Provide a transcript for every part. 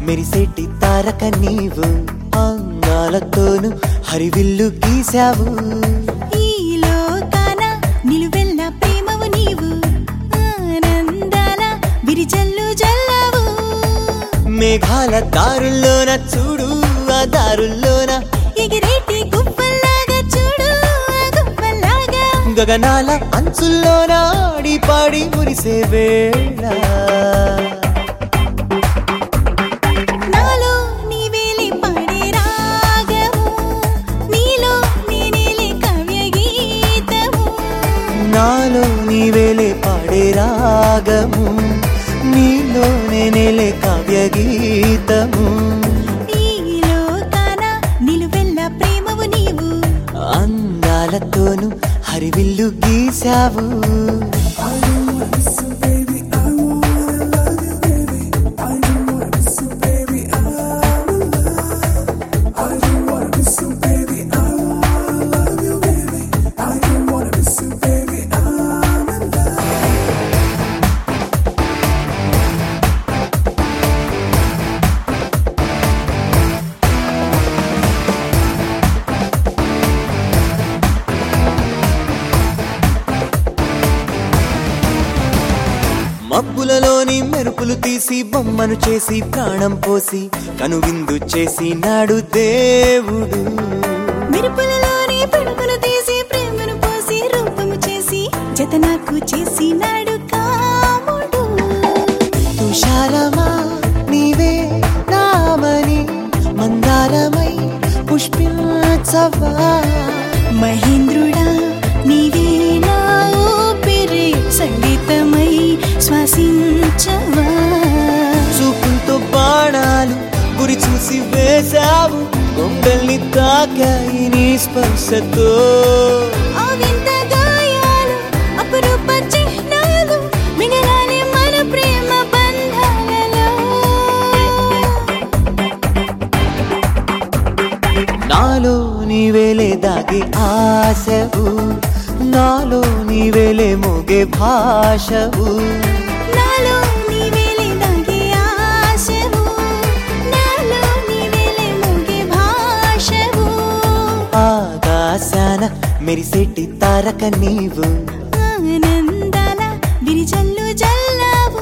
మెరిసేటి తారక నీవు అంగాలతోను హరివిల్లు గీశావు ఈ లోకాన నిలువెల్ల ప్రేమవు నీవు ఆనందాల విరిజల్లు జల్లవు మేఘాల దారుల్లోన చూడు ఆ దారుల్లోన ఎగిరేటి గువ్వల్లాగా చూడు ఆ గువ్వల్లాగా గగనాల అంచుల్లోన ఆడి పాడి మురిసే వేళ నాలో నీవేలే పాడే రాగము నీలో నేనేలే కావ్య గీతము నాలో నీవేలే పాడే రాగము నీలో నేనేలే కావ్య గీతము ఈ లోకాన నిలువెల్ల ప్రేమవు నీవు అందాలతోను హరివిల్లు గీశావు మబ్బులలోని మెరుపులు తీసి బొమ్మను చేసి ప్రాణం పోసి కనువిందు చేసి నాడు దేవుడు మెరుపులలోని పిడుగును తీసి ప్రేమను పోసి రూపము చేసి జత నాకు చేసి నాడు కాముడు తుషారమా నీవే నామని మందారమై పుష్పించవా మహేంద్రుడా నీవే నా ఊపిరి సంగీతమై శ్వాసించవా చూపులతో బాణాలు గురి చూసి వేశావు గుండెల్ని తాకాయి నీ స్పర్శతో ఆ వింత గాయాలు అపురూప చిహ్నాలు మిగలాలి మన ప్రేమ బంధాలలో నాలో నీవేలే దాగి ఆశవు నాలో నీవేలే మోగే భాషవు నాలో నీవేలే దాగే ఆశవు నాలో నీవేలే మోగే భాషవు ఆకాశాన మెరిసేటి తారక నీవు ఆనందాల విరిజల్లు జల్లవు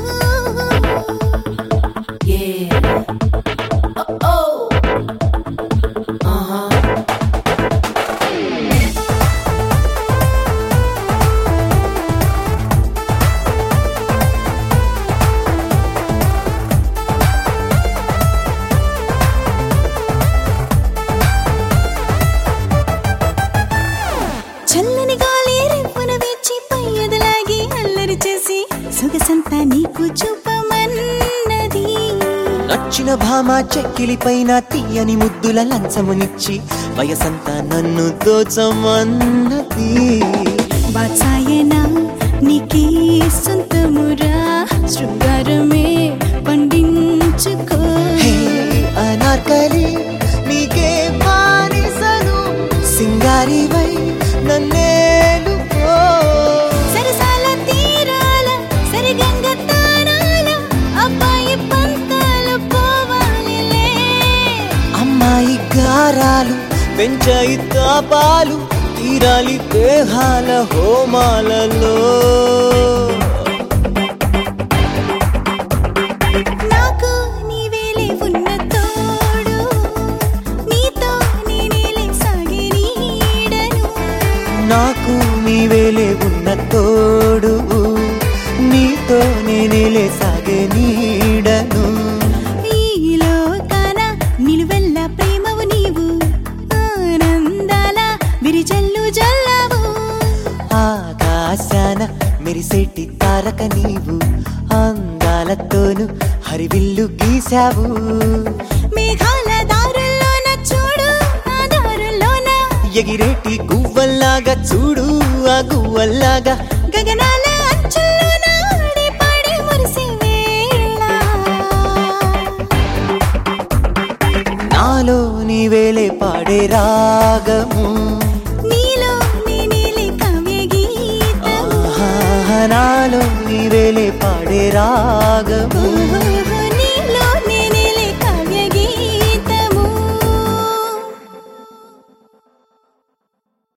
చల్లని గాలి రివ్వున వీచి పై ఎదలాగి అల్లరి చేసి సొగసంతా నీకు చూపమన్నది నచ్చిన భామ చెక్కిలి పైన తీయని ముద్దుల లంచమునిచ్చి వయసంతా నన్ను దోచమన్నది వాత్సాయన నీకే సొంతమురా శృంగారమే పండించుకో హే అనార్కలి నీకే బానిసను సింగారివై నన్నేలుకో సరసాల తీరాల సరిగంగ తారాల అబ్బాయి పంతాలు పోవాలిలే అమ్మాయి గారాలు పెంచాయి తాపాలు తీరాలి దేహాల హోమాలలో నాకు నీవేలే ఉన్న తోడు నీతో నేనేలే సాగే నీడను నాకు నీవేలే ఉన్న తోడు నీతో నేనేలే సాగే నీడను ఈ లోకాన నిలువెల్ల ప్రేమవు నీవు ఆనందాల విరిజల్లు జల్లవు ఆకాశాన మెరిసేటి తారక నీవు అందాలతోను హరివిల్లు గీశావు మేఘాల దారుల్లోన చూడు ఆ దారుల్లోన ఎగిరేటి గువ్వల్లాగా చూడు ఆ గువ్వల్లాగా గగనాల అంచుల్లోన ఆడి పాడి మురిసే వేళ నాలో నీవేలే పాడే రాగము నీలో నేనేలే కావ్య గీతము ఆహా, నాలో నీవేలే పాడే రాగము